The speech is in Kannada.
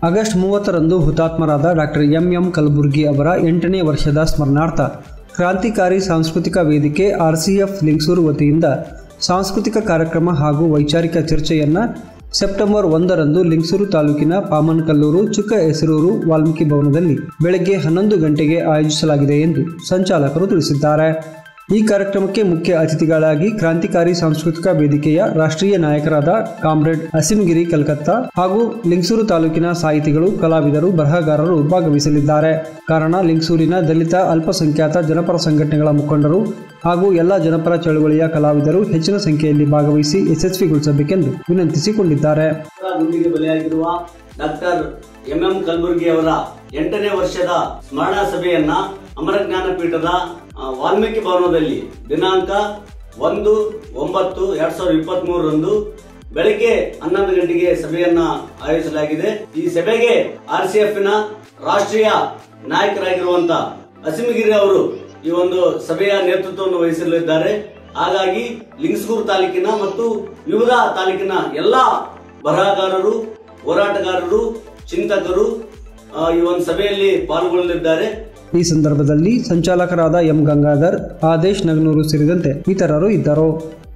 ಆಗಸ್ಟ್ ಮೂವತ್ತರಂದು ಹುತಾತ್ಮರಾದ ಡಾಕ್ಟರ್ ಎಂ ಎಂ ಕಲಬುರ್ಗಿ ಅವರ ಎಂಟನೇ ವರ್ಷದ ಸ್ಮರಣಾರ್ಥ ಕ್ರಾಂತಿಕಾರಿ ಸಾಂಸ್ಕೃತಿಕ ವೇದಿಕೆ ಆರ್ಸಿಎಫ್ ಲಿಂಗಸೂರು ವತಿಯಿಂದ ಸಾಂಸ್ಕೃತಿಕ ಕಾರ್ಯಕ್ರಮ ಹಾಗೂ ವೈಚಾರಿಕ ಚರ್ಚೆಯನ್ನು ಸೆಪ್ಟೆಂಬರ್ ಒಂದರಂದು ಲಿಂಗಸೂರು ತಾಲೂಕಿನ ಪಾಮನ್ಕಲ್ಲೂರು ಚಿಕ್ಕ ಹೆಸರೂರು ವಾಲ್ಮೀಕಿ ಭವನದಲ್ಲಿ ಬೆಳಗ್ಗೆ ಹನ್ನೊಂದು ಗಂಟೆಗೆ ಆಯೋಜಿಸಲಾಗಿದೆ ಎಂದು ಸಂಚಾಲಕರು ತಿಳಿಸಿದ್ದಾರೆ ಈ ಕಾರ್ಯಕ್ರಮಕ್ಕೆ ಮುಖ್ಯ ಅತಿಥಿಗಳಾಗಿ ಕ್ರಾಂತಿಕಾರಿ ಸಾಂಸ್ಕೃತಿಕ ವೇದಿಕೆಯ ರಾಷ್ಟ್ರೀಯ ನಾಯಕರಾದ ಕಾಮ್ರೇಡ್ ಅಸಿಂಗಿರಿ ಕಲ್ಕತ್ತಾ ಹಾಗೂ ಲಿಂಗಸೂರು ತಾಲೂಕಿನ ಸಾಹಿತಿಗಳು ಕಲಾವಿದರು ಬರಹಗಾರರು ಭಾಗವಹಿಸಲಿದ್ದಾರೆ ಕಾರಣ ಲಿಂಗಸೂರಿನ ದಲಿತ ಅಲ್ಪಸಂಖ್ಯಾತ ಜನಪರ ಸಂಘಟನೆಗಳ ಮುಖಂಡರು ಹಾಗೂ ಎಲ್ಲ ಜನಪರ ಚಳವಳಿಯ ಕಲಾವಿದರು ಹೆಚ್ಚಿನ ಸಂಖ್ಯೆಯಲ್ಲಿ ಭಾಗವಹಿಸಿ ಯಶಸ್ವಿಗೊಳಿಸಬೇಕೆಂದು ವಿನಂತಿಸಿಕೊಂಡಿದ್ದಾರೆ ಗುಂಡಿಗೆ ಬಲಿಯಾಗಿರುವ ಡಾಕ್ಟರ್ ಎಂ ಎಂ ಕಲಬುರ್ಗಿ ಅವರ ಎಂಟನೇ ವರ್ಷದ ಸ್ಮರಣ ಸಭೆಯನ್ನ ಅಮರ ಜ್ಞಾನ ಪೀಠದ ಆ, ವಾಲ್ಮೀಕಿ ಭವನದಲ್ಲಿ ದಿನಾಂಕ ಒಂದು ಒಂಬತ್ತು ಎರಡ್ ಸಾವಿರದ ಇಪ್ಪತ್ತ್ ಮೂರರಂದು ಬೆಳಗ್ಗೆ ಹನ್ನೊಂದು ಗಂಟೆಗೆ ಸಭೆಯನ್ನ ಆಯೋಜಿಸಲಾಗಿದೆ ಈ ಸಭೆಗೆ ಆರ್ ಸಿ ಎಫ್ ನ ರಾಷ್ಟ್ರೀಯ ನಾಯಕರಾಗಿರುವಂತ ಅಸಿಮಗಿರಿ ಅವರು ಈ ಒಂದು ಸಭೆಯ ನೇತೃತ್ವವನ್ನು ವಹಿಸಲಿದ್ದಾರೆ ಹಾಗಾಗಿ ಲಿಂಗಸ್ಗೂರು ತಾಲೂಕಿನ ಮತ್ತು ವಿವಿಧ ತಾಲೂಕಿನ ಎಲ್ಲಾ ಬರಹಗಾರರು ಹೋರಾಟಗಾರರು ಚಿಂತಕರು ಆ, ಈ ಒಂದು ಸಭೆಯಲ್ಲಿ ಪಾಲ್ಗೊಳ್ಳಲಿದ್ದಾರೆ ಈ ಸಂದರ್ಭದಲ್ಲಿ ಸಂಚಾಲಕರಾದ ಎಂ ಗಂಗಾಧರ್ ಆದೇಶ್ ನಗನೂರು ಸೇರಿದಂತೆ ಇತರರು ಇದ್ದರು